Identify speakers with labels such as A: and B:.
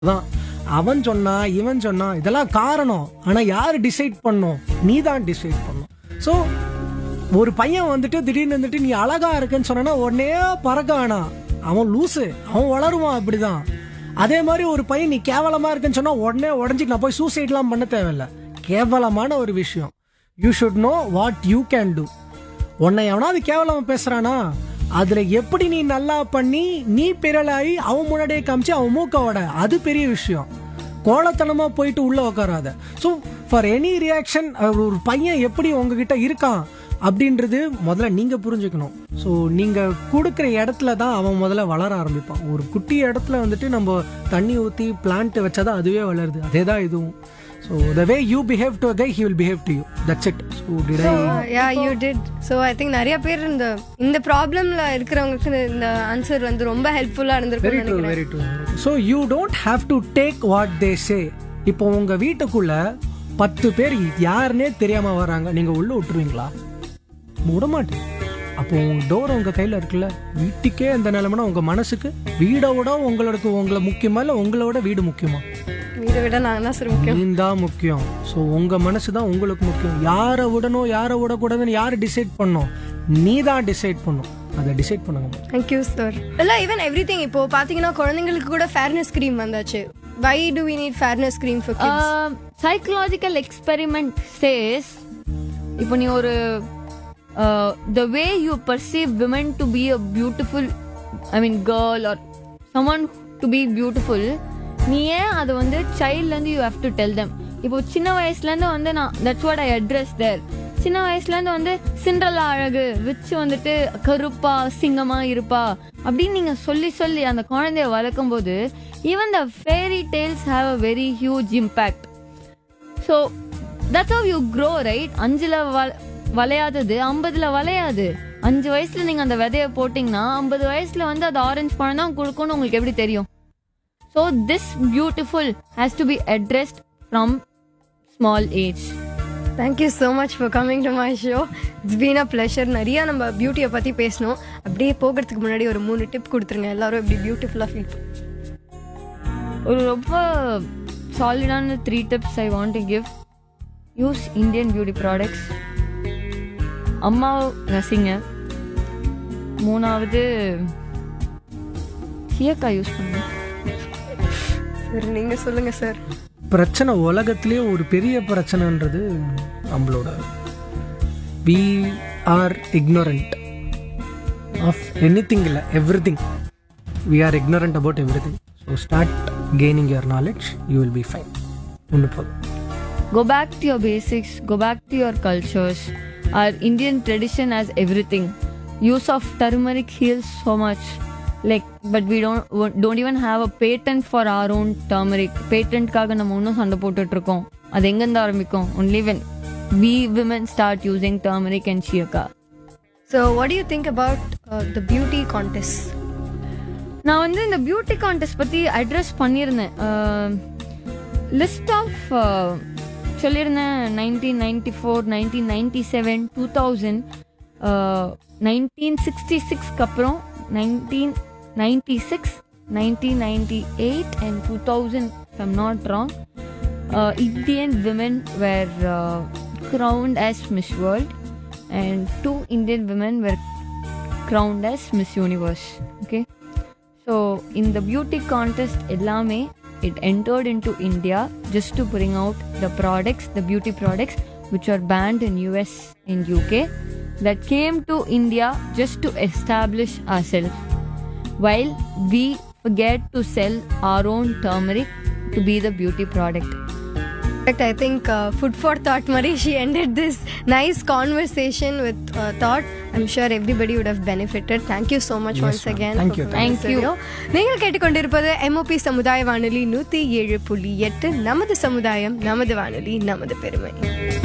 A: தான் அவன் சொன்னா இவன் சொன்னா இதெல்லாம் காரணம் ஆனா யாரு டிசைட் பண்ணும் நீ தான் டிசைட் பண்ணும் ஸோ ஒரு பையன் வந்துட்டு திடீர்னு வந்துட்டு நீ அழகா இருக்குன்னு சொன்னா உடனே பறக்க வேணாம் அவன் லூசு அவன் வளருவான் அப்படிதான் அதே மாதிரி ஒரு பையன் நீ கேவலமா இருக்குன்னு சொன்னா உடனே உடஞ்சிட்டு நான் போய் சூசைட்லாம் பண்ண தேவையில்ல கேவலமான ஒரு விஷயம் you should know what you can do உன்னை எவனாவது கேவலமா பேசுறானா அதுல எப்படி நீ நல்லா பண்ணி நீ பிறலாகி அவன் முன்னாடியே காமிச்சு அவன் மூக்கோட அது பெரிய விஷயம் கோலத்தனமா போயிட்டு உள்ள உட்காராத ஸோ ஃபார் எனி ரியாக்ஷன் ஒரு பையன் எப்படி உங்ககிட்ட இருக்கான் அப்படின்றது முதல்ல நீங்க புரிஞ்சுக்கணும் ஸோ நீங்க கொடுக்குற இடத்துல தான் அவன் முதல்ல வளர ஆரம்பிப்பான் ஒரு குட்டி இடத்துல வந்துட்டு நம்ம தண்ணி ஊற்றி பிளான்ட் வச்சாதான் அதுவே வளருது அதே தான் இதுவும் so the way you behave to guy he will behave to you that's it so did I
B: ya you did so I think நிறைய பேர் இந்த இந்த ப்ராப்ளம்ல இருக்கிறவங்களுக்கு இந்த ஆன்சர் வந்து ரொம்ப ஹெல்ப்ஃபுல்லா இருந்திருக்கும்
A: very true very true so you don't have to take what they say இப்போ உங்க வீட்டுக்குள்ள பத்து பேர் யாருன்னே தெரியாம வராங்க நீங்க உள்ள விட்டுருவீங்களா விட மாட்டேன் அப்போ உங்க டோர் உங்க கையில இருக்குல்ல வீட்டுக்கே இந்த நிலைமைனா உங்க மனசுக்கு வீடை விட உங்களோட உங்களை முக்கியமா இல்ல உங்களோட வீடு முக்கியமா
B: இதை விட நான் தான் சார் முக்கியம்
A: நீ தான் முக்கியம் ஸோ உங்க மனசு தான் உங்களுக்கு முக்கியம் யாரை விடணும் யாரை விடக்கூடாதுன்னு யாரு டிசைட் பண்ணும் நீ தான் டிசைட் பண்ணும் அதை டிசைட் பண்ணுங்க
B: தேங்க்யூ சார் இல்லை ஈவன் எவ்ரி திங் இப்போ பார்த்தீங்கன்னா குழந்தைங்களுக்கு கூட ஃபேர்னஸ் க்ரீம் வந்தாச்சு why do we need fairness cream for kids
C: psychological experiment says இப்போ நீ ஒரு the way you perceive women to be a beautiful I mean girl are summon to be beautiful நீ ஏன் அதை வந்து சைல்ட்லேருந்து you have to tell them இப்போ சின்ன வயசுலேருந்து வந்து நான் that's what I address there சின்ன வயசுலேருந்து வந்து சிண்ட்ரலா அழகு விச்சு வந்துட்டு கருப்பா சிங்கமா இருப்பா அப்படின்னு நீங்க சொல்லி சொல்லி அந்த குழந்தைய வளர்க்கும் போது even the fairy tales have a very huge impact so that's how you grow right அஞ்சுல வ- வளையாதது ஐம்பதுல வளையாது அஞ்சு வயசுல நீங்க அந்த விதைய போட்டீங்கன்னா ஐம்பது வயசுல வந்து அது ஆரஞ்சு பழம் தான் கொடுக்கும்னு உங்களுக்கு எப்படி தெரியும் so this beautiful has to be addressed from small age
B: thank you so much for coming to my show it's been a pleasure நிறைய நம்ம பியூட்டியை பற்றி பேசணும் அப்படியே போகிறதுக்கு முன்னாடி ஒரு மூணு டிப் கொடுத்துருங்க எல்லாரும் எப்படி பியூட்டிஃபுல்லாக ஃபீல்
C: ஒரு ரொம்ப சாலிடான three tips I want to give use Indian beauty products அம்மாவை ரசிங்க மூணாவது சீயக்காய் யூஸ் பண்ணுங்க
B: சார் நீங்கள் சொல்லுங்கள் சார்
A: பிரச்சனை உலகத்திலேயே ஒரு பெரிய பிரச்சனைன்றது நம்மளோட we are ignorant of anything இல்லை everything we are ignorant about everything so start gaining your knowledge you will be fine ஒன்று போதும்
C: Go back to your basics, go back to your cultures. Our Indian tradition has everything. Use of turmeric heals so much. Like, but we don't don't even have a patent for our own turmeric. பேட்டன்ட்காக நம்ம இன்னும் சண்டை போட்டுட்டு இருக்கோம் அது எங்கேருந்து ஆரம்பிக்கும் only when we women start using turmeric and shiyaka.
B: So what you think about the beauty contest
C: நான் வந்து இந்த பியூட்டி கான்டெஸ்ட் பற்றி அட்ரஸ் பண்ணியிருந்தேன் லிஸ்ட் ஆஃப் சொல்லியிருந்தேன் nineteen ninety four nineteen ninety seven two thousand nineteen sixty சிக்ஸ்க்கு அப்புறம் nineteen ninety six nineteen ninety eight and two thousand I'm not wrong Indian women were crowned as Miss World and two Indian women were crowned as Miss Universe. Okay. So in the beauty contest, Elame, it entered into India just to bring out the products, the beauty products, which are banned in US and UK, that came to India just to establish ourselves. While we forget to sell our own turmeric to be the beauty product.
B: I think uh, food for thought Mari she ended this nice conversation with uh, thought I'm sure everybody would have benefited thank you so much
A: Yes,
B: once
A: ma'am.
B: again
A: Thank
B: for
A: you,
B: coming
C: thank
B: to
C: you.
B: the studio. நீங்கள் கேட்டுக்கொண்டிருப்பது MOP சமுதாய வானொலி நூற்றி ஏழு புள்ளி எட்டு நமது சமுதாயம் நமது வானொலி நமது பெருமை